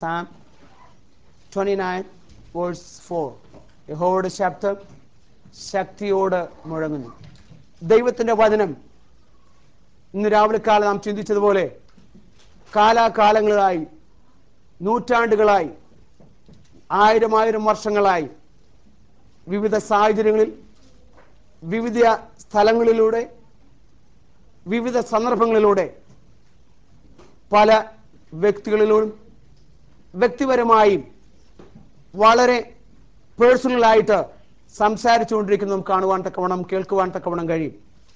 Psalm 29 verse 4 യഹോവയുടെ ശബ്ദം ശക്തിയോട് മുഴങ്ങുന്നു ദൈവത്തിന്റെ വചനം ഇന്ന് രാവിലെ കാലം നാം ചിന്തിച്ചതുപോലെ കാലാകാലങ്ങളായി നൂറ്റാണ്ടുകളായി ആയിരം ആയിരം വർഷങ്ങളായി വിവിധ സാഹചര്യങ്ങളിൽ വിവിധ സ്ഥലങ്ങളിലൂടെ വിവിധ സന്ദർഭങ്ങളിലൂടെ പല വ്യക്തികളിലൂടെ വ്യക്തിപരമായും വളരെ പേഴ്സണലായിട്ട് സംസാരിച്ചുകൊണ്ടിരിക്കുന്നത് നമുക്ക് കാണുവാൻ തക്കവണ്ണം കേൾക്കുവാൻ തക്കവണ്ണം കഴിയും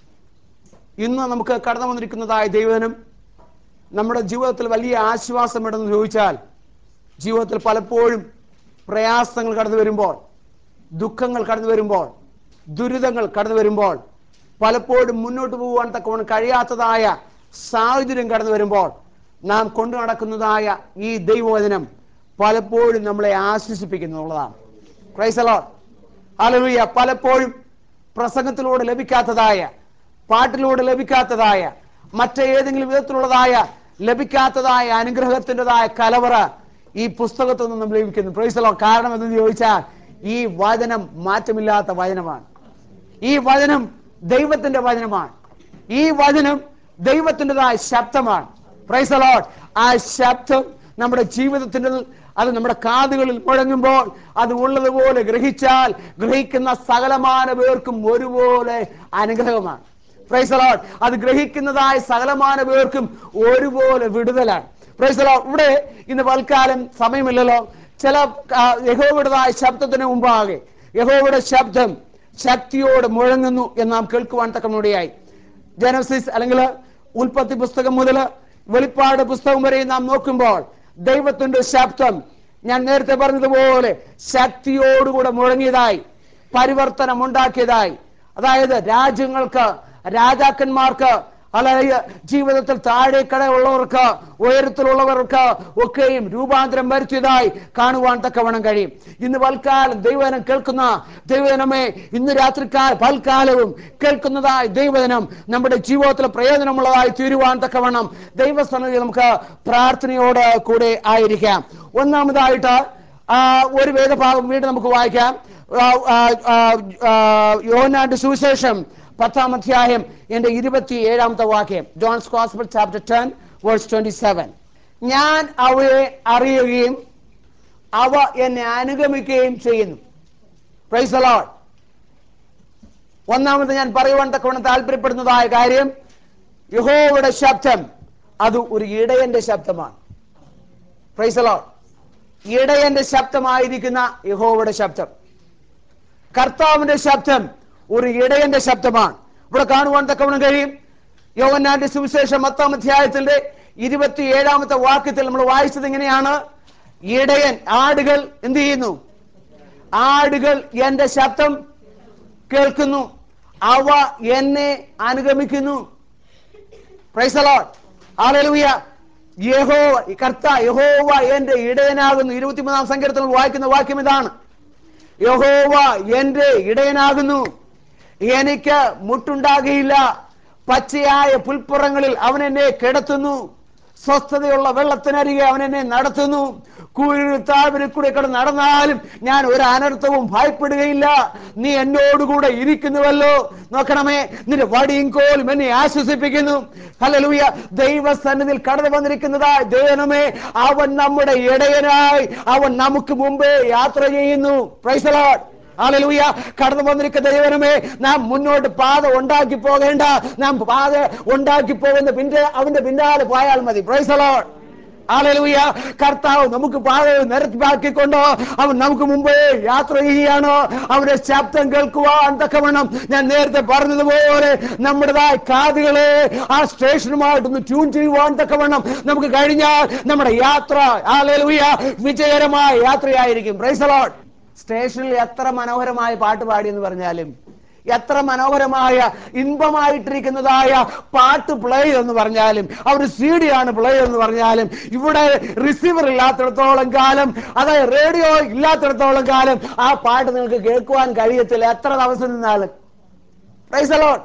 ഇന്ന് നമുക്ക് കടന്നു വന്നിരിക്കുന്നതായ ദൈവനം നമ്മുടെ ജീവിതത്തിൽ വലിയ ആശ്വാസമിടെന്ന് ചോദിച്ചാൽ ജീവിതത്തിൽ പലപ്പോഴും പ്രയാസങ്ങൾ കടന്നു വരുമ്പോൾ ദുഃഖങ്ങൾ കടന്നു വരുമ്പോൾ ദുരിതങ്ങൾ കടന്നു വരുമ്പോൾ പലപ്പോഴും മുന്നോട്ട് പോകുവാൻ തക്കവണ്ണം കഴിയാത്തതായ സാഹചര്യം കടന്നു വരുമ്പോൾ നാം കൊണ്ടു നടക്കുന്നതായ ഈ ദൈവവചനം പലപ്പോഴും നമ്മളെ ആശ്വസിപ്പിക്കുന്നുള്ളതാണ് ക്രൈസലോ അലലുയ പലപ്പോഴും പ്രസംഗത്തിലൂടെ ലഭിക്കാത്തതായ പാട്ടിലൂടെ ലഭിക്കാത്തതായ മറ്റേതെങ്കിലും വിധത്തിലുള്ളതായ ലഭിക്കാത്തതായ അനുഗ്രഹത്തിൻ്റെതായ കലവറ ഈ പുസ്തകത്തിൽ നിന്നും ലഭിക്കുന്നു പ്രൈസലോ കാരണം എന്തെന്ന് ചോദിച്ചാൽ ഈ വചനം മാറ്റമില്ലാത്ത വചനമാണ് ഈ വചനം ദൈവത്തിന്റെ വചനമാണ് ഈ വചനം ദൈവത്തിൻ്റെതായ ശബ്ദമാണ് പ്രൈസലോട്ട് ആ ശബ്ദം നമ്മുടെ ജീവിതത്തിൻ്റെ അത് നമ്മുടെ കാതുകളിൽ മുഴങ്ങുമ്പോൾ അത് ഉള്ളതുപോലെ ഗ്രഹിച്ചാൽ ഗ്രഹിക്കുന്ന സകലമാന പേർക്കും ഒരുപോലെ അനുഗ്രഹമാണ് പ്രൈസലോട്ട് അത് ഗ്രഹിക്കുന്നതായ സകലമാന പേർക്കും ഒരുപോലെ വിടുതലാണ് പ്രൈസലോട്ട് ഇവിടെ ഇന്ന് പൽക്കാലം സമയമില്ലല്ലോ ചില യഹോവിടതായ ശബ്ദത്തിന് മുമ്പാകെ യഹോവയുടെ ശബ്ദം ശക്തിയോട് മുഴങ്ങുന്നു എന്ന് നാം കേൾക്കുവാൻ തക്കമുടിയായി ജനസിസ് അല്ലെങ്കിൽ ഉൽപ്പത്തി പുസ്തകം മുതൽ വെളിപ്പാട് പുസ്തകം വരെ നാം നോക്കുമ്പോൾ ദൈവത്തിന്റെ ശബ്ദം ഞാൻ നേരത്തെ പറഞ്ഞതുപോലെ ശക്തിയോടുകൂടെ മുഴങ്ങിയതായി പരിവർത്തനം ഉണ്ടാക്കിയതായി അതായത് രാജ്യങ്ങൾക്ക് രാജാക്കന്മാർക്ക് അല്ലെങ്കിൽ ജീവിതത്തിൽ താഴേക്കട ഉള്ളവർക്ക് ഉയരത്തിലുള്ളവർക്ക് ഒക്കെയും രൂപാന്തരം വരുത്തിയതായി കാണുവാൻ തക്കവണ്ണം കഴിയും ഇന്ന് പൽക്കാലം ദൈവനം കേൾക്കുന്ന ദൈവനമേ ഇന്ന് രാത്രിക്കാൽ പൽക്കാലവും കേൾക്കുന്നതായി ദൈവനം നമ്മുടെ ജീവിതത്തിൽ പ്രയോജനമുള്ളതായി തീരുവാൻ തക്കവണ്ണം ദൈവസ്ഥാനത്തിൽ നമുക്ക് പ്രാർത്ഥനയോട് കൂടെ ആയിരിക്കാം ഒന്നാമതായിട്ട് ഒരു വേദഭാഗം വീണ്ടും നമുക്ക് വായിക്കാം യോനാന്റെ സുവിശേഷം പത്താം അധ്യായം എന്റെ ഇരുപത്തി ഏഴാമത്തെ വാക്യം John's gospel chapter ten verse twenty seven ഞാൻ അവയെ അറിയുകയും അവ എന്നെ അനുഗമിക്കുകയും ചെയ്യുന്നു പ്രൈസ് അലോട്ട് ഒന്നാമത് ഞാൻ പറയുവാൻ തക്കവണ്ണം താല്പര്യപ്പെടുന്നതായ കാര്യം യഹോവയുടെ ശബ്ദം അത് ഒരു ഇടയന്റെ ശബ്ദമാണ് പ്രൈസ് അലോട്ട് ഇടയന്റെ ശബ്ദമായിരിക്കുന്ന യഹോവയുടെ ശബ്ദം കർത്താവിന്റെ ശബ്ദം ഒരു ഇടയന്റെ ശബ്ദമാണ് ഇവിടെ കാണുവാൻ തക്കവണ്ണം കഴിയും യോവന്നാന്റെ സുവിശേഷം പത്താം അധ്യായത്തിന്റെ ഇരുപത്തി ഏഴാമത്തെ വാക്യത്തിൽ നമ്മൾ വായിച്ചത് ഇങ്ങനെയാണ് ഇടയൻ ആടുകൾ എന്ത് ചെയ്യുന്നു ആടുകൾ എന്റെ ശബ്ദം കേൾക്കുന്നു അവ എന്നെ അനുഗമിക്കുന്നു ആലലുയ യഹോ കർത്ത യഹോവ എന്റെ ഇടയനാകുന്നു ഇരുപത്തിമൂന്നാം സങ്കീർത്തനം വായിക്കുന്ന വാക്യം ഇതാണ് യഹോവ എന്റെ ഇടയനാകുന്നു എനിക്ക് മുട്ടുണ്ടാകുകയില്ല പച്ചയായ പുൽപ്പുറങ്ങളിൽ അവൻ എന്നെ കിടത്തുന്നു സ്വസ്ഥതയുള്ള വെള്ളത്തിനരികെ അവൻ എന്നെ നടത്തുന്നു കൂരിത്താവിനെ കൂടെ കിടന്ന് നടന്നാലും ഞാൻ ഒരു അനർത്ഥവും ഭയപ്പെടുകയില്ല നീ എന്നോടുകൂടെ ഇരിക്കുന്നുവല്ലോ നോക്കണമേ നിന്റെ വടിയും കോലും എന്നെ ആശ്വസിപ്പിക്കുന്നു ഹലലൂയ ദൈവസന്നിധിയിൽ കടന്നു വന്നിരിക്കുന്നതാ ദൈവനമേ അവൻ നമ്മുടെ ഇടയനായി അവൻ നമുക്ക് മുമ്പേ യാത്ര ചെയ്യുന്നു പ്രൈസലോട്ട് ആലലൂയ കടന്നു വന്നിരിക്കുന്ന ദൈവനമേ നാം മുന്നോട്ട് പാത ഉണ്ടാക്കി പോകേണ്ട നാം പാത ഉണ്ടാക്കി പോകുന്ന പിന്നെ അവന്റെ പിന്നാലെ പോയാൽ മതി പ്രൈസലോട്ട് ആലലൂയ കർത്താവ് നമുക്ക് പാത നിരത്തിലാക്കിക്കൊണ്ടോ അവൻ നമുക്ക് മുമ്പേ യാത്ര ചെയ്യുകയാണോ അവന്റെ ശബ്ദം കേൾക്കുവാൻ തക്കവണ്ണം ഞാൻ നേരത്തെ പറഞ്ഞതുപോലെ നമ്മുടേതായ കാതുകളെ ആ സ്റ്റേഷനുമായിട്ടൊന്ന് ട്യൂൺ ചെയ്യുവാൻ തക്കവണ്ണം നമുക്ക് കഴിഞ്ഞാൽ നമ്മുടെ യാത്ര ആലലൂയ വിജയകരമായ യാത്രയായിരിക്കും പ്രൈസലോട്ട് സ്റ്റേഷനിൽ എത്ര മനോഹരമായ പാട്ട് പാടി എന്ന് പറഞ്ഞാലും എത്ര മനോഹരമായ ഇമ്പമായിട്ടിരിക്കുന്നതായ പാട്ട് പ്ലേ എന്ന് പറഞ്ഞാലും അവർ സി ഡി ആണ് പ്ലേ എന്ന് പറഞ്ഞാലും ഇവിടെ റിസീവർ ഇല്ലാത്തിടത്തോളം കാലം അതായത് റേഡിയോ ഇല്ലാത്തിടത്തോളം കാലം ആ പാട്ട് നിങ്ങൾക്ക് കേൾക്കുവാൻ കഴിയത്തില്ല എത്ര ദിവസം നിന്നാലും പ്രൈസലോട്ട്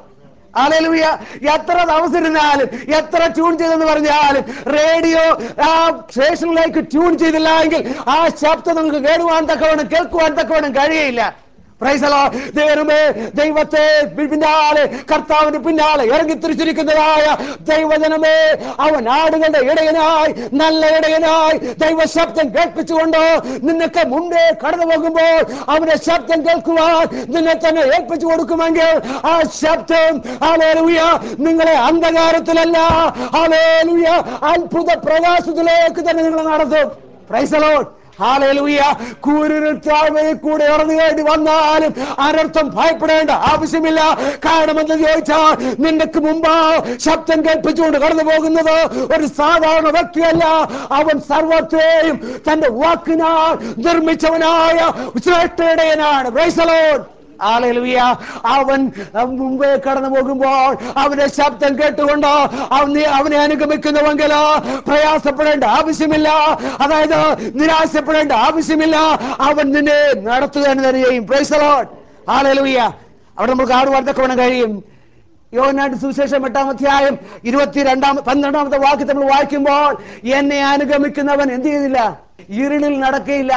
ഹല്ലേലൂയ എത്ര അവസരിരുന്നാലും എത്ര ട്യൂൺ ചെയ്തെന്ന് പറഞ്ഞാലും റേഡിയോ ആ സ്റ്റേഷനിലേക്ക് ട്യൂൺ ചെയ്തില്ല എങ്കിൽ ആ ശബ്ദം നമുക്ക് കേടുവാൻ തക്കവണ്ണം കേൾക്കുവാൻ തക്കവണ്ണം കഴിയയില്ല Praise the Lord. ദൈവമേ ദൈവത്തെ പിന്നാലെ കർത്താവിന് പിന്നാലെ ഇറങ്ങി തിരിച്ചിരിക്കുന്നതായ ദൈവജനമേ അവൻ ആടുകളുടെ ഇടയനായി നല്ല ഇടയനായി ദൈവ ശബ്ദം കേൾപ്പിച്ചുകൊണ്ട് നിന്നൊക്കെ മുമ്പേ കടന്നു പോകുമ്പോൾ അവന്റെ ശബ്ദം കേൾക്കുവാൻ നിന്നെ തന്നെ ഏൽപ്പിച്ചു കൊടുക്കുമെങ്കിൽ ആ ശബ്ദം ഹല്ലേലൂയ നിങ്ങളെ അന്ധകാരത്തിലല്ല ഹല്ലേലൂയ അത്ഭുത പ്രകാശത്തിലേക്ക് തന്നെ നിങ്ങളെ നടത്തും Praise the Lord. ഹാലൂയ കൂരിരുൾ താഴ്വരയിൽ കൂടെ ഇറങ്ങി വേണ്ടി വന്നാലും അനർത്ഥം ഭയപ്പെടേണ്ട ആവശ്യമില്ല കാരണം എന്ന് ചോദിച്ചാൽ നിനക്ക് മുമ്പ് ശബ്ദം കേൾപ്പിച്ചുകൊണ്ട് കടന്നു പോകുന്നത് ഒരു സാധാരണ വ്യക്തിയല്ല അവൻ സർവത്തെയും തന്റെ വാക്കിനാൽ നിർമ്മിച്ചവനായ ശ്രേഷ്ഠയുടെയനാണ് പ്രൈസലോൺ ആലലുയ അവൻ മുമ്പേ കടന്നു പോകുമ്പോൾ അവന്റെ ശബ്ദം കേട്ടുകൊണ്ട് അവൻ അവനെ അനുഗമിക്കുന്നുവെങ്കിൽ പ്രയാസപ്പെടേണ്ട ആവശ്യമില്ല അതായത് നിരാശപ്പെടേണ്ട ആവശ്യമില്ല അവൻ നിന്നെ നടത്തുക എന്ന് തന്നെ ചെയ്യും പ്രൈസലോൺ ആലലുയ അവിടെ നമുക്ക് ആടുവാർത്തൊക്കെ വേണം കഴിയും യോനാട് സുവിശേഷം എട്ടാം അധ്യായം ഇരുപത്തിരണ്ടാം പന്ത്രണ്ടാമത്തെ വാക്യം നമ്മൾ വായിക്കുമ്പോൾ എന്നെ അനുഗമിക്കുന്നവൻ എന്ത് ചെയ്യുന്നില്ല ഇരുളിൽ നടക്കയില്ല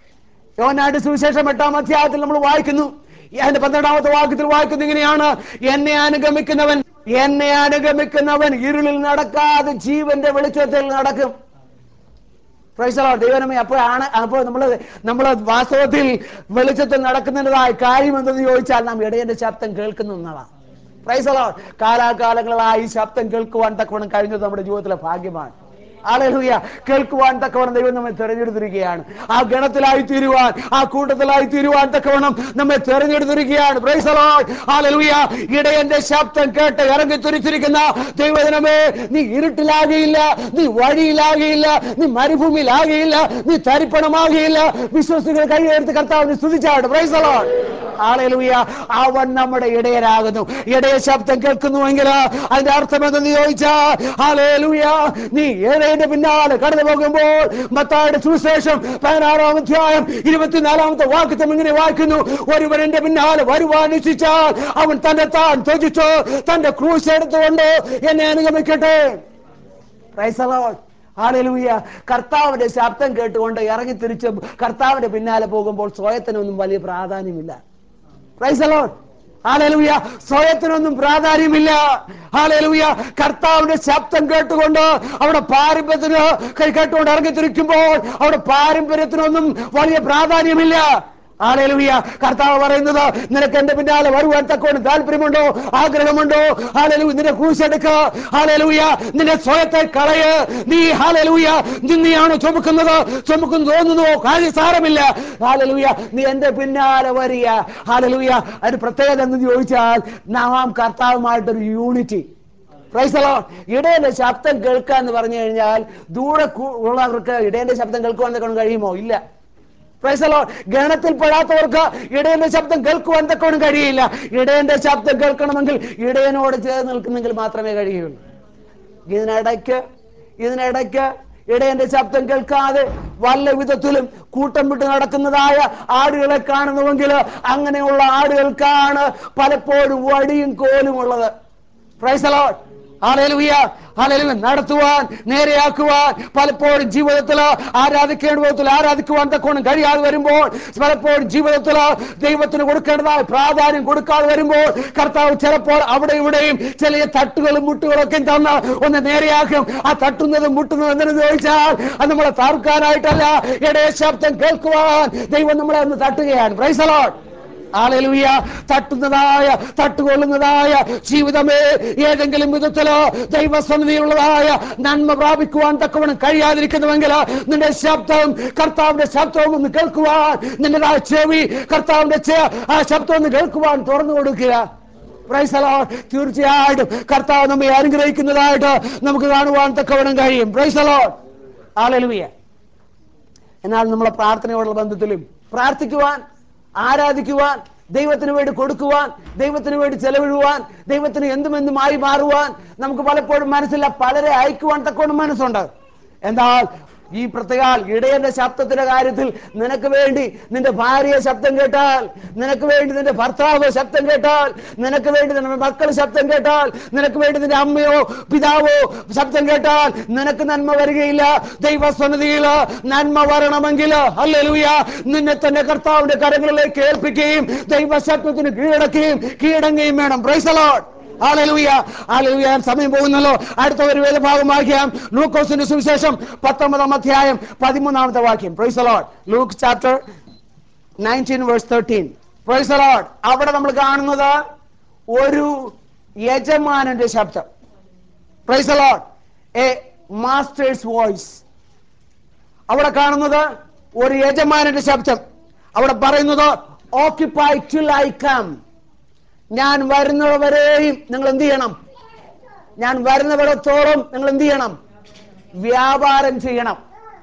യോനാട് സുവിശേഷം എട്ടാം അധ്യായത്തിൽ നമ്മൾ വായിക്കുന്നു അതിന്റെ പന്ത്രണ്ടാമത്തെ വാക്യത്തിൽ വായിക്കുന്നു ഇങ്ങനെയാണ് എന്നെ അനുഗമിക്കുന്നവൻ എന്നെ അനുഗമിക്കുന്നവൻ ഇരുളിൽ നടക്കാതെ ജീവന്റെ വെളിച്ചത്തിൽ നടക്കും Praise the Lord. ദൈവമേ അപ്പോഴാണ് അപ്പോൾ നമ്മൾ നമ്മൾ വാസ്തവത്തിൽ വെളിച്ചത്തിൽ നടക്കുന്നതിൻ്റെതായ കാര്യം എന്തെന്ന് ചോദിച്ചാൽ നാം ഇടയന്റെ ശബ്ദം കേൾക്കുന്നു എന്നതാണ് പ്രൈസ് the Lord. കാലാകാലങ്ങളായി ഈ ശബ്ദം കേൾക്കുവാൻ തക്കവണ്ണം കഴിഞ്ഞത് നമ്മുടെ ജീവിതത്തിലെ ഭാഗ്യമാണ് ആലഹുയ കേൾക്കുവാൻ തക്കവണ്ണം ദൈവം നമ്മെ തെരഞ്ഞെടുത്തിരിക്കുകയാണ് ആ ഗണത്തിലായി തീരുവാൻ ആ കൂട്ടത്തിലായി തീരുവാൻ തക്കവണ്ണം നമ്മെ തെരഞ്ഞെടുത്തിരിക്കുകയാണ് പ്രൈസ് the Lord. ആലഹുയ ഇടയന്റെ ശബ്ദം കേട്ട് ഇറങ്ങി തുരിച്ചിരിക്കുന്ന ദൈവജനമേ നീ ഇരുട്ടിലാകയില്ല നീ വഴിയിലാകയില്ല നീ മരുഭൂമിയിലാകയില്ല നീ തരിപ്പണമാകയില്ല വിശ്വസികൾ കൈയെടുത്ത് കർത്താവിനെ സ്തുതിച്ചാട് പ്രൈസ് the Lord. ഹാലലൂയ അവൻ നമ്മുടെ ഇടയരാകുന്നു ഇടയ ശബ്ദം കേൾക്കുന്നുവെങ്കിൽ അതിന്റെ അർത്ഥം എന്തെന്ന് ചോദിച്ചാൽ ഹാലലൂയ നീ ഇടയന്റെ പിന്നാലെ കടന്നു പോകുമ്പോൾ മത്തായുടെ സുവിശേഷം പതിനാറാം അധ്യായം ഇരുപത്തിനാലാമത്തെ വാക്യത്വം ഇങ്ങനെ വായിക്കുന്നു ഒരുവൻ എന്റെ പിന്നാലെ വരുവാൻ ഇച്ഛിച്ചാൽ അവൻ തന്നെ താൻ ത്യജിച്ചു തന്റെ ക്രൂശ് എടുത്തുകൊണ്ട് എന്നെ അനുഗമിക്കട്ടെ Praise the Lord. ഹാലലൂയ കർത്താവിന്റെ ശബ്ദം കേട്ടുകൊണ്ട് ഇറങ്ങി തിരിച്ച് കർത്താവിന്റെ പിന്നാലെ പോകുമ്പോൾ സ്വയത്തിനൊന്നും വലിയ പ്രാധാന്യമില്ല Praise the Lord. ഹാലലൂയ സ്വയത്തിനൊന്നും പ്രാധാന്യമില്ല ഹാലലൂയ കർത്താവിന്റെ ശബ്ദം കേട്ടുകൊണ്ട് അവിടെ പാരമ്പര്യത്തിന് കൈ കേട്ടുകൊണ്ട് ഇറങ്ങി തിരിക്കുമ്പോൾ അവിടെ പാരമ്പര്യത്തിനൊന്നും വലിയ പ്രാധാന്യമില്ല ഹാലലൂയ കർത്താവ് പറയുന്നത് നിനക്ക് എന്റെ പിന്നാലെ വരുവാൻ തക്കോണ്ട് താല്പര്യമുണ്ടോ ആഗ്രഹമുണ്ടോ ഹാലലൂയ നിന്റെ ക്രൂശെടുക്ക ഹാലലൂയ നിന്റെ സ്വയത്തെ കളയ് നീ ഹാലലൂയ നിന്നെയാണ് ചുമക്കുന്നത് ചുമക്കുന്നു തോന്നുന്നു കാര്യം സാരമില്ല ഹാലലൂയ നീ എന്റെ പിന്നാലെ വരിക ഹാലലൂയ അതിന് പ്രത്യേകത എന്ന് ചോദിച്ചാൽ നാം കർത്താവുമായിട്ടൊരു യൂണിറ്റി പ്രൈസലോ ഇടയന്റെ ശബ്ദം കേൾക്കുക എന്ന് പറഞ്ഞു കഴിഞ്ഞാൽ ദൂരെ കു- ഉള്ളവർക്ക് ഇടയന്റെ ശബ്ദം കേൾക്കുവാൻ കൊണ്ട് കഴിയുമോ ഇല്ല പ്രൈസലോ ഗണത്തിൽ പെടാത്തവർക്ക് ഇടയന്റെ ശബ്ദം കേൾക്കുവാൻ തക്കോണം കഴിയില്ല ഇടയന്റെ ശബ്ദം കേൾക്കണമെങ്കിൽ ഇടയനോട് ചേർന്ന് നിൽക്കുന്നെങ്കിൽ മാത്രമേ കഴിയുള്ളൂ ഇതിനിടയ്ക്ക് ഇതിനിടയ്ക്ക് ഇടയന്റെ ശബ്ദം കേൾക്കാതെ വല്ല വിധത്തിലും കൂട്ടം വിട്ട് നടക്കുന്നതായ ആടുകളെ കാണുന്നുവെങ്കിൽ അങ്ങനെയുള്ള ആടുകൾക്കാണ് പലപ്പോഴും വടിയും കോലും ഉള്ളത് പ്രൈസലോ ഹാലലുയ ഹാലലുയ നടത്തുവാൻ നേരെയാക്കുവാൻ പലപ്പോഴും ജീവിതത്തിൽ ആരാധിക്കേണ്ട വിധത്തിൽ ആരാധിക്കുവാൻ തക്കോണം കഴിയാതെ വരുമ്പോൾ പലപ്പോഴും ജീവിതത്തിൽ ദൈവത്തിന് കൊടുക്കേണ്ടതായ പ്രാധാന്യം കൊടുക്കാതെ വരുമ്പോൾ കർത്താവ് ചിലപ്പോൾ അവിടെ ഇവിടെയും ചില തട്ടുകളും മുട്ടുകളും ഒക്കെ തന്ന് ഒന്ന് നേരെയാക്കും ആ തട്ടുന്നതും മുട്ടുന്നതും എന്തെന്ന് ചോദിച്ചാൽ അത് നമ്മളെ തറുക്കാനായിട്ടല്ല ഇടയ ശബ്ദം കേൾക്കുവാൻ ദൈവം നമ്മളെ ഒന്ന് തട്ടുകയാണ് പ്രൈസലോട്ട് ആലലുയ തട്ടുന്നതായ തട്ടുകൊള്ളുന്നതായ ജീവിതമേ ഏതെങ്കിലും വിധത്തിലോ ദൈവസന്നിധിയുള്ളതായ നന്മ പ്രാപിക്കുവാൻ തക്കവണ്ണം കഴിയാതിരിക്കുന്നുവെങ്കിൽ നിന്റെ ശബ്ദം കർത്താവിന്റെ ശബ്ദവും ഒന്ന് കേൾക്കുവാൻ നിന്റേതായ ചെവി കർത്താവിന്റെ ചെ- ആ ശബ്ദം ഒന്ന് കേൾക്കുവാൻ തുറന്നു കൊടുക്കുക Praise the Lord. തീർച്ചയായിട്ടും കർത്താവ് നമ്മെ അനുഗ്രഹിക്കുന്നതായിട്ട് നമുക്ക് കാണുവാൻ തക്കവണ്ണം കഴിയും പ്രൈസ് ആലലുയ എന്നാൽ നമ്മളെ പ്രാർത്ഥനയോടുള്ള ബന്ധത്തിലും പ്രാർത്ഥിക്കുവാൻ ആരാധിക്കുവാൻ ദൈവത്തിന് വേണ്ടി കൊടുക്കുവാൻ ദൈവത്തിന് വേണ്ടി ചെലവിടുവാൻ ദൈവത്തിന് എന്തുമെന്തുമായി മാറുവാൻ നമുക്ക് പലപ്പോഴും മനസ്സില്ല പലരെ അയക്കുവാൻ തക്കോണം മനസ്സുണ്ട് എന്നാൽ ഈ പ്രത്യേകാൽ ഇടയന്റെ ശബ്ദത്തിന്റെ കാര്യത്തിൽ നിനക്ക് വേണ്ടി നിന്റെ ഭാര്യ ശബ്ദം കേട്ടാൽ നിനക്ക് വേണ്ടി നിന്റെ ഭർത്താവ് ശബ്ദം കേട്ടാൽ നിനക്ക് വേണ്ടി നിന്റെ മക്കൾ ശബ്ദം കേട്ടാൽ നിനക്ക് വേണ്ടി നിന്റെ അമ്മയോ പിതാവോ ശബ്ദം കേട്ടാൽ നിനക്ക് നന്മ വരികയില്ല ദൈവസന്നിധിയിൽ നന്മ വരണമെങ്കിൽ അല്ലേലൂയ നിന്നെ തന്നെ കർത്താവിന്റെ കരങ്ങളിലേക്ക് ഏൽപ്പിക്കുകയും ദൈവശബ്ദത്തിന് കീഴടക്കുകയും കീഴടങ്ങുകയും വേണം പ്രൈസലോട്ട് ഹാലലൂയ ഹാലലൂയ സമയം പോകുന്നല്ലോ അടുത്ത ഒരു വേദഭാഗം വാക്യം ലൂക്കോസിന്റെ സുവിശേഷം പത്തൊമ്പതാം അധ്യായം പതിമൂന്നാമത്തെ വാക്യം praise the Lord Luke chapter nineteen verse thirteen praise the Lord അവിടെ നമ്മൾ കാണുന്നത് ഒരു യജമാനന്റെ ശബ്ദം praise the Lord a master's voice അവിടെ കാണുന്നത് ഒരു യജമാനന്റെ ശബ്ദം അവിടെ പറയുന്നത് ഓക്യുപ്പൈ ടിൽ ഐ കം ഞാൻ വരുന്നവരെയും നിങ്ങൾ എന്ത് ചെയ്യണം ഞാൻ വരുന്നവിടത്തോളം നിങ്ങൾ എന്ത് ചെയ്യണം വ്യാപാരം ചെയ്യണം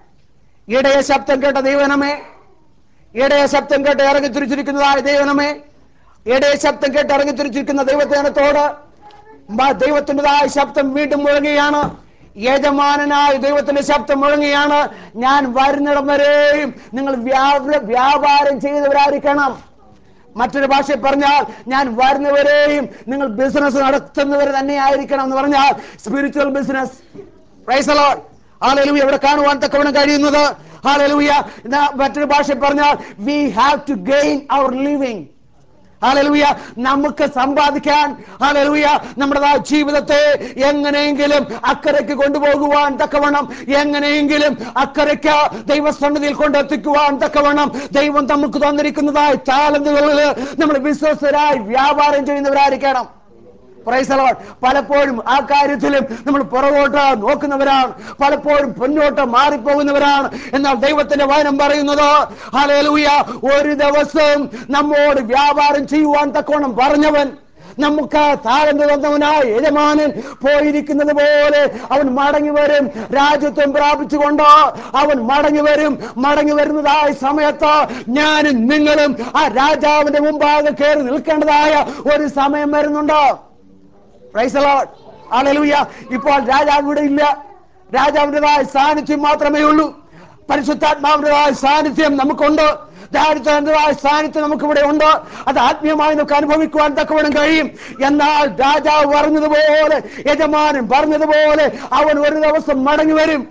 ഇടയ ശബ്ദം കേട്ട ദൈവനമേ ഇടയ ശബ്ദം കേട്ട് ഇറങ്ങി തിരിച്ചിരിക്കുന്നതായ ദൈവനമേ ഇടയ ശബ്ദം കേട്ട് ഇറങ്ങി തിരിച്ചിരിക്കുന്ന ദൈവത്തേനത്തോട് ബ- ദൈവത്തിൻ്റെതായ ശബ്ദം വീണ്ടും മുഴങ്ങുകയാണ് യജമാനനായ ദൈവത്തിന്റെ ശബ്ദം മുഴങ്ങുകയാണ് ഞാൻ വരുന്നിടം വരെയും നിങ്ങൾ വ്യാപ- വ്യാപാരം ചെയ്തവരായിരിക്കണം മറ്റൊരു ഭാഷയിൽ പറഞ്ഞാൽ ഞാൻ വരുന്നവരെയും നിങ്ങൾ ബിസിനസ് നടത്തുന്നവർ തന്നെ ആയിരിക്കണം എന്ന് പറഞ്ഞാൽ സ്പിരിച്വൽ ബിസിനസ് പ്രൈസലോൾ ഹാലലൂയ ഇവിടെ കാണുവാൻ തക്കവണ്ണം കഴിയുന്നത് ഹാലലൂയ മറ്റൊരു ഭാഷയിൽ പറഞ്ഞാൽ we have to gain our living hallelujah നമുക്ക് സമ്പാദിക്കാൻ ഹാലലൂയ നമ്മുടെ ജീവിതത്തെ എങ്ങനെയെങ്കിലും അക്കരയ്ക്ക് കൊണ്ടുപോകുവാൻ തക്കവണ്ണം എങ്ങനെയെങ്കിലും അക്കരയ്ക്ക് ദൈവസന്നിധിയിൽ കൊണ്ടെത്തിക്കുവാൻ തക്കവണ്ണം ദൈവം നമുക്ക് തന്നിരിക്കുന്നതായ താലന്തുകളിൽ നമ്മൾ വിശ്വസ്തരായി വ്യാപാരം ചെയ്യുന്നവരായിരിക്കണം പ്രൈസലോൺ പലപ്പോഴും ആ കാര്യത്തിലും നമ്മൾ പുറകോട്ട് നോക്കുന്നവരാണ് പലപ്പോഴും മുന്നോട്ട് മാറിപ്പോകുന്നവരാണ് എന്നാൽ ദൈവത്തിന്റെ വചനം പറയുന്നത് ഹല്ലേലൂയ ഒരു ദിവസം നമ്മോട് വ്യാപാരം ചെയ്യുവാൻ തക്കോണം പറഞ്ഞവൻ നമുക്ക് താഴ്ന്നു തന്നവനായ യജമാനൻ പോയിരിക്കുന്നത് പോലെ അവൻ മടങ്ങി വരും രാജ്യത്വം പ്രാപിച്ചുകൊണ്ട് അവൻ മടങ്ങി വരും മടങ്ങി വരുന്നതായ സമയത്ത് ഞാനും നിങ്ങളും ആ രാജാവിന്റെ മുമ്പാകെ കയറി നിൽക്കേണ്ടതായ ഒരു സമയം വരുന്നുണ്ടോ Praise the Lord. Hallelujah. ഇപ്പോൾ രാജാവ് ഇവിടെ ഇല്ല രാജാവിൻ്റെതായ സാന്നിധ്യം മാത്രമേ ഉള്ളൂ പരിശുദ്ധാത്മാവിൻ്റെതായ സാന്നിധ്യം നമുക്കുണ്ട് ദാരിദ്ര്യത്തിൻ്റെതായ സാന്നിധ്യം നമുക്ക് ഇവിടെ ഉണ്ട് അത് ആത്മീയമായി നമുക്ക് അനുഭവിക്കുവാൻ തക്കവണ്ണം കഴിയും എന്നാൽ രാജാവ് പറഞ്ഞതുപോലെ യജമാനൻ പറഞ്ഞതുപോലെ അവൻ ഒരു ദിവസം മടങ്ങി വരും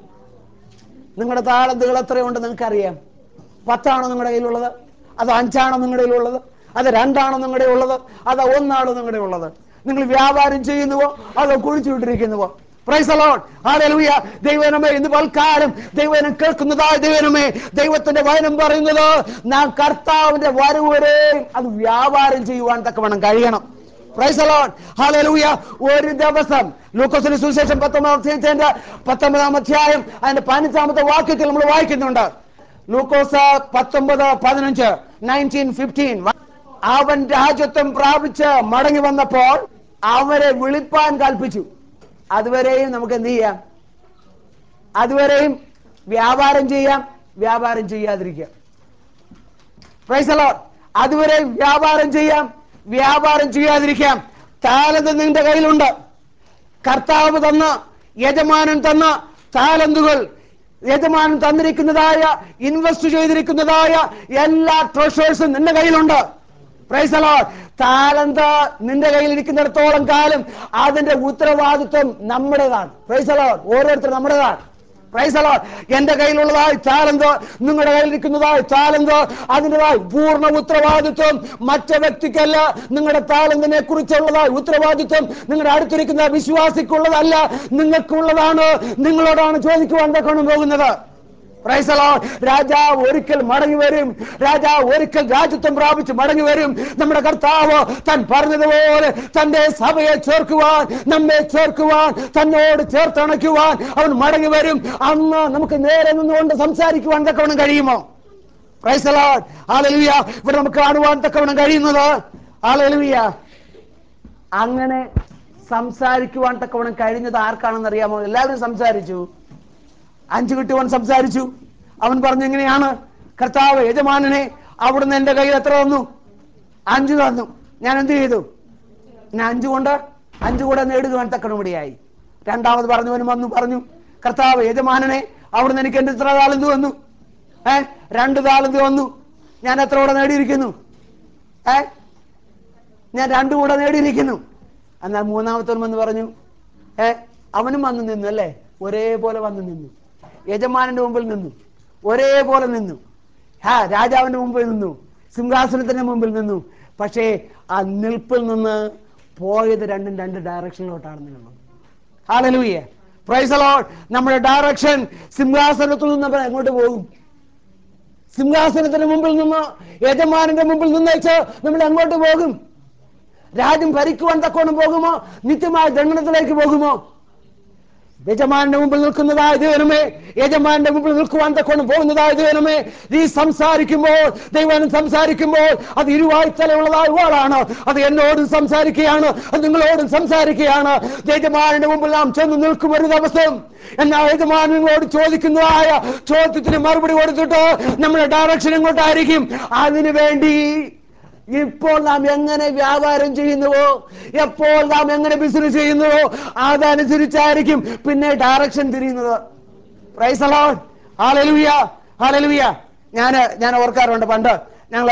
നിങ്ങളുടെ താളന്തുകൾ എത്രയുണ്ട് നിങ്ങൾക്കറിയാം പത്താണോ നിങ്ങളുടെ കയ്യിലുള്ളത് അത് അഞ്ചാണോ നിങ്ങളുടെ കയ്യിലുള്ളത് അത് രണ്ടാണോ നിങ്ങളുടെ ഉള്ളത് അത് ഒന്നാണോ നിങ്ങളുടെ ഉള്ളത് നിങ്ങൾ വ്യാപാരം ചെയ്യുന്നുവോ അതോ കുഴിച്ചു വിട്ടിരിക്കുന്നുവോ പ്രൈസ് അലോൺ ഹാലലൂയ ദൈവനമേ ഇന്ന് പൽക്കാലം ദൈവനം കേൾക്കുന്നതായ ദൈവനമേ ദൈവത്തിന്റെ വചനം പറയുന്നത് നാം കർത്താവിന്റെ വരവ് വരെയും അത് വ്യാപാരം ചെയ്യുവാൻ തക്കവണ്ണം കഴിയണം പ്രൈസ് അലോൺ ഹാലലൂയ ഒരു ദിവസം ലൂക്കോസിന് സുവിശേഷം പത്തൊമ്പതാം അധ്യായത്തിന്റെ പത്തൊമ്പതാം അധ്യായം അതിന്റെ പതിനഞ്ചാമത്തെ വാക്യത്തിൽ നമ്മൾ വായിക്കുന്നുണ്ട് ലൂക്കോസ് പത്തൊമ്പത് പതിനഞ്ച് നയൻറ്റീൻ ഫിഫ്റ്റീൻ അവൻ രാജ്യത്വം പ്രാപിച്ച് മടങ്ങി വന്നപ്പോൾ അവരെ വിളിപ്പാൻ കൽപ്പിച്ചു അതുവരെയും നമുക്ക് എന്ത് ചെയ്യാം അതുവരെയും വ്യാപാരം ചെയ്യാം വ്യാപാരം ചെയ്യാതിരിക്കാം പ്രൈസ് അലോട്ട് അതുവരെ വ്യാപാരം ചെയ്യാം വ്യാപാരം ചെയ്യാതിരിക്കാം താലന്ത് നിന്റെ കയ്യിലുണ്ട് കർത്താവ് തന്ന യജമാനൻ തന്ന താലന്തുകൾ യജമാനൻ തന്നിരിക്കുന്നതായ ഇൻവെസ്റ്റ് ചെയ്തിരിക്കുന്നതായ എല്ലാ ട്രഷേഴ്സും നിന്റെ കയ്യിലുണ്ട് പ്രൈസ് അലോട്ട് താലന്ത് നിന്റെ കയ്യിൽ ഇരിക്കുന്നിടത്തോളം കാലം അതിന്റെ ഉത്തരവാദിത്വം നമ്മുടേതാണ് പ്രൈസ് അലോട്ട് ഓരോരുത്തർ നമ്മുടേതാണ് പ്രൈസ് അലോട്ട് എന്റെ കയ്യിലുള്ളതായി താലന്ത് നിങ്ങളുടെ കയ്യിലിരിക്കുന്നതായി താലന്ത് അതിൻ്റെതായ പൂർണ്ണ ഉത്തരവാദിത്വം മറ്റു വ്യക്തിക്കല്ല നിങ്ങളുടെ താലന്തിനെ കുറിച്ചുള്ളതായ ഉത്തരവാദിത്വം നിങ്ങളുടെ അടുത്തിരിക്കുന്ന വിശ്വാസിക്കുള്ളതല്ല നിങ്ങൾക്കുള്ളതാണ് നിങ്ങളോടാണ് ചോദിക്കുവാൻ തക്കണം പോകുന്നത് Praise the Lord. രാജാവ് ഒരിക്കൽ മടങ്ങി വരും രാജാവ് ഒരിക്കൽ രാജ്യത്വം പ്രാപിച്ച് മടങ്ങി വരും നമ്മുടെ കർത്താവ് താൻ പറഞ്ഞതുപോലെ തന്റെ സഭയെ ചേർക്കുവാൻ നമ്മെ ചേർക്കുവാൻ തന്നോട് ചേർത്തണയ്ക്കുവാൻ അവൻ മടങ്ങി വരും അന്ന് നമുക്ക് നേരെ നിന്നുകൊണ്ട് സംസാരിക്കുവാൻ തക്കവണ്ണം കഴിയുമോ Praise the Lord. Hallelujah. ഇവിടെ നമുക്ക് കാണുവാൻ തക്കവണ്ണം കഴിയുന്നത് Hallelujah. അങ്ങനെ സംസാരിക്കുവാൻ തക്കവണ്ണം കഴിഞ്ഞത് ആർക്കാണെന്ന് അറിയാമോ എല്ലാവരും സംസാരിച്ചു അഞ്ചു കിട്ടിയവൻ സംസാരിച്ചു അവൻ പറഞ്ഞു എങ്ങനെയാണ് കർത്താവ് യജമാനനെ അവിടുന്ന് എന്റെ കയ്യിൽ എത്ര തന്നു അഞ്ചു തന്നു ഞാൻ എന്ത് ചെയ്തു ഞാൻ അഞ്ചു കൊണ്ട് അഞ്ചു കൂടെ നേടുവാൻ തക്കണപടിയായി രണ്ടാമത് പറഞ്ഞവനും വന്നു പറഞ്ഞു കർത്താവ് യജമാനനെ അവിടുന്ന് എനിക്ക് എന്റെ ഇത്ര താളന്ത് വന്നു ഏ രണ്ട് താളന്ത് വന്നു ഞാൻ എത്ര കൂടെ നേടിയിരിക്കുന്നു ഏ ഞാൻ രണ്ടു കൂടെ നേടിയിരിക്കുന്നു എന്നാൽ മൂന്നാമത്തവൻ വന്ന് പറഞ്ഞു ഏ അവനും വന്ന് നിന്നു അല്ലേ ഒരേപോലെ വന്ന് നിന്നു യജമാനന്റെ മുമ്പിൽ നിന്നു ഒരേപോലെ നിന്നു ഹാ രാജാവിന്റെ മുമ്പിൽ നിന്നു സിംഹാസനത്തിന്റെ മുമ്പിൽ നിന്നു പക്ഷേ ആ നിൽപ്പിൽ നിന്ന് പോയത് രണ്ടും രണ്ട് ഡയറക്ഷനിലോട്ടാണ് നിന്നത് ഹാലലൂയ പ്രൈസ് അലോട്ട് നമ്മുടെ ഡയറക്ഷൻ സിംഹാസനത്തിൽ നിന്ന് നമ്മൾ എങ്ങോട്ട് പോകും സിംഹാസനത്തിന് മുമ്പിൽ നിന്ന് യജമാനന്റെ മുമ്പിൽ നിന്ന് വെച്ച് നമ്മൾ എങ്ങോട്ട് പോകും രാജ്യം ഭരിക്കുവാൻ തക്കോണം പോകുമോ നിത്യമായ ദണ്ഡനത്തിലേക്ക് പോകുമോ യജമാന്റെ മുമ്പിൽ നിൽക്കുന്നതായ ദൈവനമേ യജമാന്റെ മുമ്പിൽ നിൽക്കുവാൻ തക്കോണം പോകുന്നതായ ദൈവനമേ നീ സംസാരിക്കുമ്പോൾ ദൈവം സംസാരിക്കുമ്പോൾ അത് ഇരുവായ്ത്തലയുള്ളതായ വാളാണ് അത് എന്നോടും സംസാരിക്കുകയാണ് അത് നിങ്ങളോടും സംസാരിക്കുകയാണ് യജമാനന്റെ മുമ്പിൽ നാം ചെന്ന് നിൽക്കും ഒരു ദിവസം എന്നാൽ യജമാനൻ നിങ്ങളോട് ചോദിക്കുന്നതായ ചോദ്യത്തിന് മറുപടി കൊടുത്തിട്ട് നമ്മുടെ ഡയറക്ഷൻ എങ്ങോട്ടായിരിക്കും അതിനു വേണ്ടി ഇപ്പോൾ നാം എങ്ങനെ വ്യാപാരം ചെയ്യുന്നുവോ എപ്പോൾ നാം എങ്ങനെ ബിസിനസ് ചെയ്യുന്നുവോ അതനുസരിച്ചായിരിക്കും പിന്നെ ഡയറക്ഷൻ തിരിയുന്നത് പ്രൈസ് അലോൺ ഹാലലുവിയ ഹാലലുവിയ ഞാൻ ഞാൻ ഓർക്കാറുണ്ട് പണ്ട് ഞങ്ങൾ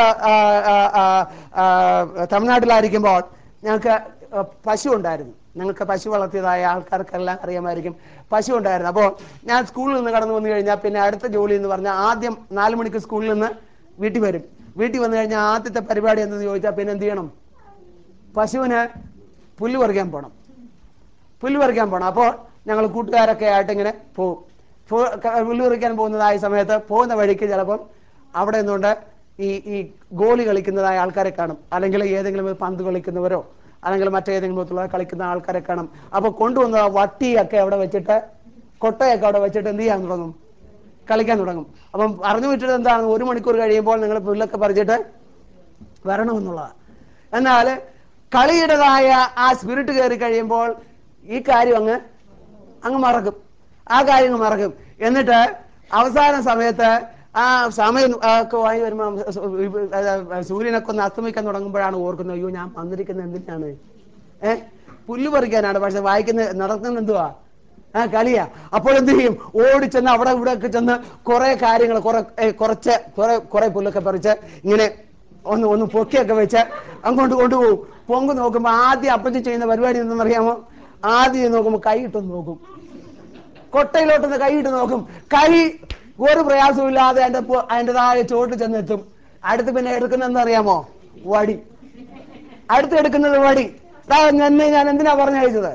തമിഴ്നാട്ടിലായിരിക്കുമ്പോൾ ഞങ്ങൾക്ക് ആ, പശു ഉണ്ടായിരുന്നു ഞങ്ങൾക്ക് പശു വളർത്തിയതായ ആൾക്കാർക്കെല്ലാം അറിയാമായിരിക്കും പശു ഉണ്ടായിരുന്നു അപ്പോൾ ഞാൻ സ്കൂളിൽ നിന്ന് കടന്നു വന്നു കഴിഞ്ഞാൽ പിന്നെ അടുത്ത ജോലി എന്ന് പറഞ്ഞാൽ ആദ്യം നാല് മണിക്ക് സ്കൂളിൽ നിന്ന് വീട്ടിൽ വരും വീട്ടിൽ വന്നു കഴിഞ്ഞാൽ ആദ്യത്തെ പരിപാടി എന്തെന്ന് ചോദിച്ചാൽ പിന്നെ എന്ത് ചെയ്യണം പശുവിന് പുല്ല് പറിക്കാൻ പോകണം പുല്ല് പറിക്കാൻ പോകണം അപ്പോൾ ഞങ്ങൾ കൂട്ടുകാരൊക്കെ ആയിട്ട് ഇങ്ങനെ പോകും പോ- ക- പുല്ല് പറിക്കാൻ പോകുന്നതായ സമയത്ത് പോകുന്ന വഴിക്ക് ചിലപ്പം അവിടെ നിന്നുകൊണ്ട് ഈ ഈ ഗോലി കളിക്കുന്നതായ ആൾക്കാരെ കാണും അല്ലെങ്കിൽ ഏതെങ്കിലും ഒരു പന്ത് കളിക്കുന്നവരോ അല്ലെങ്കിൽ മറ്റേതെങ്കിലും വിധത്തിലുള്ള കളിക്കുന്ന ആൾക്കാരെ കാണും അപ്പോൾ കൊണ്ടുവന്ന വട്ടിയൊക്കെ അവിടെ വെച്ചിട്ട് കൊട്ടയൊക്കെ അവിടെ വെച്ചിട്ട് എന്ത് ചെയ്യാൻ തുടങ്ങും കളിക്കാൻ തുടങ്ങും അപ്പം പറഞ്ഞു വിട്ടിട്ട് എന്താണ് ഒരു മണിക്കൂർ കഴിയുമ്പോൾ നിങ്ങൾ പുല്ലൊക്കെ പറിച്ചിട്ട് വരണമെന്നുള്ളതാണ് എന്നാൽ കളിയുടേതായ ആ സ്പിരിറ്റ് കയറി കഴിയുമ്പോൾ ഈ കാര്യം അങ്ങ് അങ്ങ് മറക്കും ആ കാര്യം അങ്ങ് മറക്കും എന്നിട്ട് അവസാന സമയത്ത് ആ സമയം ആ, ഒക്കെ വാങ്ങി വരുമ്പോൾ സൂര്യനൊക്കെ ഒന്ന് അസ്തമിക്കാൻ തുടങ്ങുമ്പോഴാണ് ഓർക്കുന്നത് അയ്യോ ഞാൻ വന്നിരിക്കുന്നത് എന്തിനാണ് ഏ പുല്ല് പറിക്കാനാണ് പക്ഷെ വായിക്കുന്ന നടക്കുന്നത് എന്തുവാ ആ കളിയാ അപ്പോൾ എന്ത് ചെയ്യും ഓടിച്ചെന്ന് അവിടെ ഇവിടെ ഒക്കെ ചെന്ന് കുറെ കാര്യങ്ങൾ കുറെ ഏ, കുറച്ച് കുറെ കുറെ പുല്ലൊക്കെ പറിച്ച് ഇങ്ങനെ ഒന്ന് ഒന്ന് പൊക്കിയൊക്കെ വെച്ച് അങ്ങോട്ട് കൊണ്ടുപോകും പൊങ്ക് നോക്കുമ്പോൾ ആദ്യം അപ്പച്ചി ചെയ്യുന്ന പരിപാടി എന്തെന്ന് അറിയാമോ ആദ്യം നോക്കുമ്പോൾ കൈയിട്ടൊന്ന് നോക്കും കൊട്ടയിലോട്ടൊന്ന് കൈയിട്ട് നോക്കും കൈ ഒരു പ്രയാസമില്ലാതെ അതിന്റെ പൊ- അതിന്റേതായ ചോട്ട് ചെന്നെത്തും അടുത്ത് പിന്നെ എടുക്കുന്ന എന്താ അറിയാമോ വടി അടുത്ത് എടുക്കുന്നത് വടി ദാ എന്നെ ഞാൻ എന്തിനാ പറഞ്ഞയച്ചത്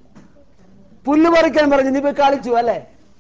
പുല്ല് പറിക്കാൻ പറഞ്ഞു നീ പോയി കളിച്ചു അല്ലേ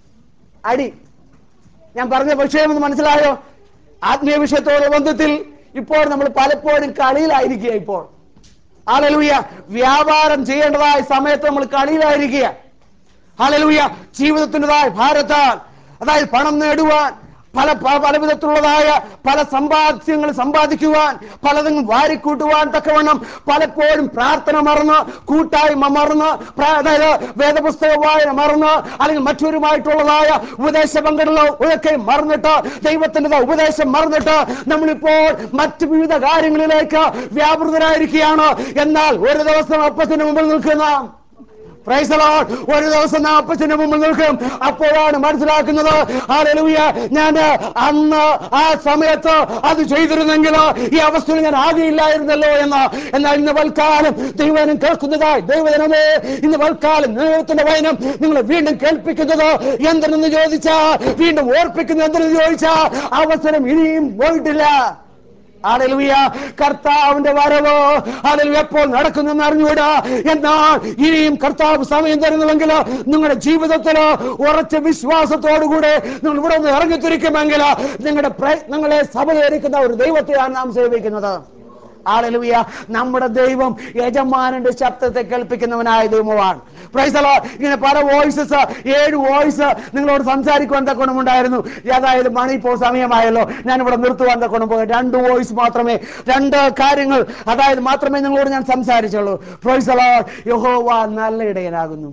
അടി ഞാൻ പറഞ്ഞ വിഷയം ഒന്ന് മനസ്സിലായോ ആത്മീയ വിഷയത്തോട് ബന്ധത്തിൽ ഇപ്പോൾ നമ്മൾ പലപ്പോഴും കളിയിലായിരിക്കുക ഇപ്പോൾ ഹാലലൂയ വ്യാപാരം ചെയ്യേണ്ടതായ സമയത്ത് നമ്മൾ കളിയിലായിരിക്കുക ഹാലലൂയ ജീവിതത്തിൻ്റെതായ ഭാരത്താൽ അതായത് പണം നേടുവാൻ പല പ- പല വിധത്തിലുള്ളതായ പല സമ്പാദ്യങ്ങൾ സമ്പാദിക്കുവാൻ പലതും വാരിക്കൂട്ടുവാൻ തക്കവണ്ണം പലപ്പോഴും പ്രാർത്ഥന മറന്ന് കൂട്ടായ്മ മറന്ന് പ്ര- അതായത് വേദപുസ്തക വായന മറന്ന് അല്ലെങ്കിൽ മറ്റൊരുമായിട്ടുള്ളതായ ഉപദേശ പങ്കിടലോ ഒക്കെ മറന്നിട്ട് ദൈവത്തിന്റെ ഉപദേശം മറന്നിട്ട് നമ്മളിപ്പോൾ മറ്റു വിവിധ കാര്യങ്ങളിലേക്ക് വ്യാപൃതരായിരിക്കുകയാണ് എന്നാൽ ഒരു ദിവസം അപ്പത്തിന് മുമ്പിൽ നിൽക്കുന്ന Praise the Lord. ഒരു ദിവസം നാം അപ്പച്ചന്റെ മുമ്പിൽ നിൽക്കും അപ്പോഴാണ് മനസ്സിലാക്കുന്നത് ഹല്ലേലൂയ ഞാൻ അന്ന് ആ സമയത്ത് അത് ചെയ്തിരുന്നെങ്കിൽ ഈ അവസ്ഥയിൽ ഞാൻ ആകെയില്ലായിരുന്നല്ലോ എന്ന് എന്നാൽ ഇന്ന് വൽക്കാലം ദൈവനം കേൾക്കുന്നതായി ദൈവജനമേ ഇന്ന് വൽക്കാലം ദൈവത്തിന്റെ വചനം നിങ്ങൾ വീണ്ടും കേൾപ്പിക്കുന്നത് എന്തെന്ന് ചോദിച്ചാൽ വീണ്ടും ഓർപ്പിക്കുന്നത് എന്തെന്ന് ചോദിച്ചാൽ അവസരം ഇനിയും പോയിട്ടില്ല ഹല്ലേലൂയ കർത്താവിന്റെ വരവ് ഹല്ലേലൂയ എപ്പോൾ നടക്കുന്നെന്ന് അറിഞ്ഞൂടാ എന്നാൽ ഇനിയും കർത്താവ് സമയം തരുന്നുവെങ്കിൽ നിങ്ങളുടെ ജീവിതത്തിൽ ഉറച്ച വിശ്വാസത്തോടുകൂടെ നിങ്ങൾ ഇവിടെ നിന്ന് ഇറങ്ങിത്തിരിക്കുമെങ്കിൽ നിങ്ങളുടെ പ്രയത്നങ്ങളെ സബലീകരിക്കുന്ന ഒരു ദൈവത്തെയാണ് നാം സേവിക്കുന്നത് ആളലുവിയ നമ്മുടെ ദൈവം യജമാനന്റെ ശബ്ദത്തെ കേൾപ്പിക്കുന്നവനായ ദൈവമാണ് Praise the Lord. ഇങ്ങനെ പല വോയിസസ് ഏഴ് വോയിസ് നിങ്ങളോട് സംസാരിക്കുവാൻ തക്കണമുണ്ടായിരുന്നു അതായത് മണി ഇപ്പോൾ സമയമായല്ലോ ഞാൻ ഇവിടെ നിർത്തുവാൻ തക്കണം പോയി രണ്ട് വോയിസ് മാത്രമേ രണ്ട് കാര്യങ്ങൾ അതായത് മാത്രമേ നിങ്ങളോട് ഞാൻ സംസാരിച്ചുള്ളൂ Praise the Lord. യഹോവ നല്ല ഇടയനാകുന്നു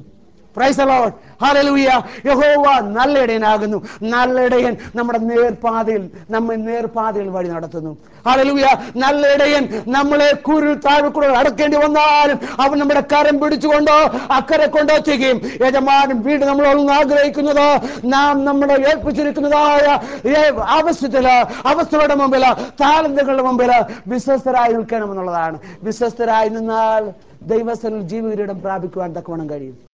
പ്രൈസ് ലോഡ് ഹല്ലേലൂയ യഹോവ നല്ല ഇടയനാകുന്നു നല്ല ഇടയൻ നമ്മുടെ നേർപാതയിൽ നമ്മെ നേർപാതയിൽ വഴി നടത്തുന്നു ഹല്ലേലൂയ നല്ല ഇടയൻ നമ്മളെ കുരുൾ താഴ്കൂടെ അടക്കേണ്ടി വന്നാലും അവൻ നമ്മുടെ കരം പിടിച്ചുകൊണ്ടോ അക്കരെ കൊണ്ടോ ചെയ്യുകയും യജമാനൻ വീണ്ടും നമ്മളൊന്ന് ആഗ്രഹിക്കുന്നത് നാം നമ്മുടെ ഏൽപ്പിച്ചിരിക്കുന്നതായ ഏ- ആവശ്യത്തില് അവസ്ഥയുടെ മുമ്പില് താലന്തുകളുടെ മുമ്പില് വിശ്വസ്തരായി നിൽക്കണമെന്നുള്ളതാണ് വിശ്വസ്തരായി നിന്നാൽ ദൈവസ്ഥനിൽ ജീവിതം പ്രാപിക്കുവാൻ തക്കവണ്ണം കഴിയും